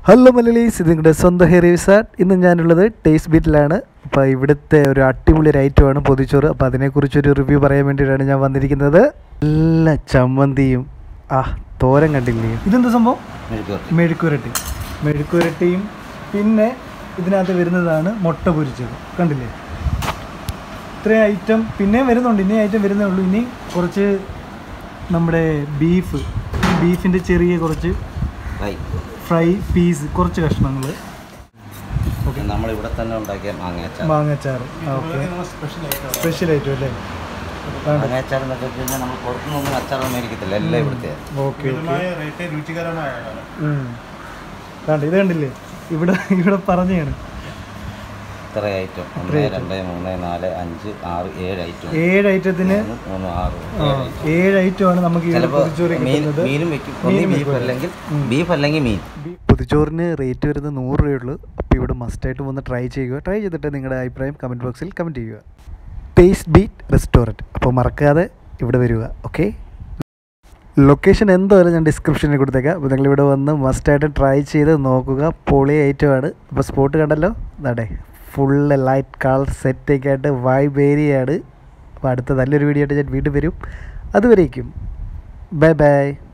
hello Malayalees ഇത് നിങ്ങളുടെ സ്വന്തം ഹെയർ റിസാർട്ട് ഇന്ന് ഞാനുള്ളത് ടേസ്റ്റ് ബീറ്റിലാണ് അപ്പോൾ ഇവിടുത്തെ ഒരു അടിപൊളി ഒരു ഐറ്റമാണ് പൊതിച്ചോറ് അപ്പോൾ അതിനെക്കുറിച്ചൊരു റിവ്യൂ പറയാൻ വേണ്ടിയിട്ടാണ് ഞാൻ വന്നിരിക്കുന്നത് നല്ല ചമ്മന്തിയും ആ തോരൻ കണ്ടില്ലേ ഇതെന്താ സംഭവം മെഴുക്കുരട്ടി മെഴുക്കുരട്ടിയും പിന്നെ ഇതിനകത്ത് വരുന്നതാണ് മുട്ട പൊരിച്ചത് കണ്ടില്ലേ ഇത്രയും ഐറ്റം പിന്നെ വരുന്നുണ്ട് ഇനി ഐറ്റം വരുന്നേ ഉള്ളൂ ഇനി കുറച്ച് നമ്മുടെ ബീഫ് ബീഫിൻ്റെ ചെറിയ കുറച്ച് ഫ്രൈ പീസ് കുറച്ച് കഷ്ണങ്ങൾ നമ്മളിവിടെ തന്നെ ഉണ്ടാക്കിയ മാങ്ങാച്ചാർ മാങ്ങച്ചാറ് ഓക്കെ സ്പെഷ്യൽ ഐറ്റം അല്ലേ മാങ്ങാച്ചാർ എന്നൊക്കെ വെച്ച് കഴിഞ്ഞാൽ നമ്മൾ പുറത്തുനിന്നൊന്നും അച്ചാറൊന്നും മേടിക്കത്തില്ല എല്ലാം ഇവിടുത്തെ ഓക്കെ കണ്ട ഇത് കണ്ടില്ലേ ഇവിടെ ഇവിടെ പറഞ്ഞാണ് ഇത്ര ഐറ്റം ഒന്ന് രണ്ട് മൂന്ന് നാല് അഞ്ച് ആറ് ഏഴ് ഐറ്റം ഏഴ് ഐറ്റത്തിന് ഒന്ന് മൂന്ന് ആറ് ആ, ഏഴ് ഐറ്റമാണ് നമുക്ക് ഈ ചിലപ്പോൾ പൊതിച്ചോറ് മീൻ കിട്ടുന്നത് മീനും വെക്കും ഒന്നീ ബീഫ് അല്ലെങ്കിൽ ബീഫ് അല്ലെങ്കിൽ മീൻ പൊതിച്ചോറിന് റേറ്റ് വരുന്നത് നൂറ് രൂപയുള്ളൂ അപ്പോൾ ഇവിടെ മസ്റ്റായിട്ട് വന്ന് ട്രൈ ചെയ്യുക ട്രൈ ചെയ്തിട്ട് നിങ്ങളുടെ അഭിപ്രായം കമൻറ്റ് ബോക്സിൽ കമൻറ്റ് ചെയ്യുക ടേസ്റ്റ് ബീറ്റ് റെസ്റ്റോറൻറ്റ് അപ്പോൾ മറക്കാതെ ഇവിടെ വരിക ഓക്കെ ലൊക്കേഷൻ എന്തായാലും ഞാൻ ഡിസ്ക്രിപ്ഷനിൽ കൊടുത്തേക്കാം അപ്പോൾ നിങ്ങളിവിടെ വന്ന് മസ്റ്റായിട്ട് ട്രൈ ചെയ്ത് നോക്കുക പൊളി ഐറ്റമാണ് അപ്പോൾ സ്പോട്ട് കണ്ടല്ലോ അതെ ഫുള്ള് ലൈറ്റ് കളർ സെറ്റൊക്കെ ആയിട്ട് വൈബ് ഏരിയയാണ് അപ്പോൾ അടുത്ത നല്ലൊരു വീഡിയോ ആയിട്ട് ഞാൻ വീണ്ടും വരും അതുവരേക്കും ബൈ ബൈ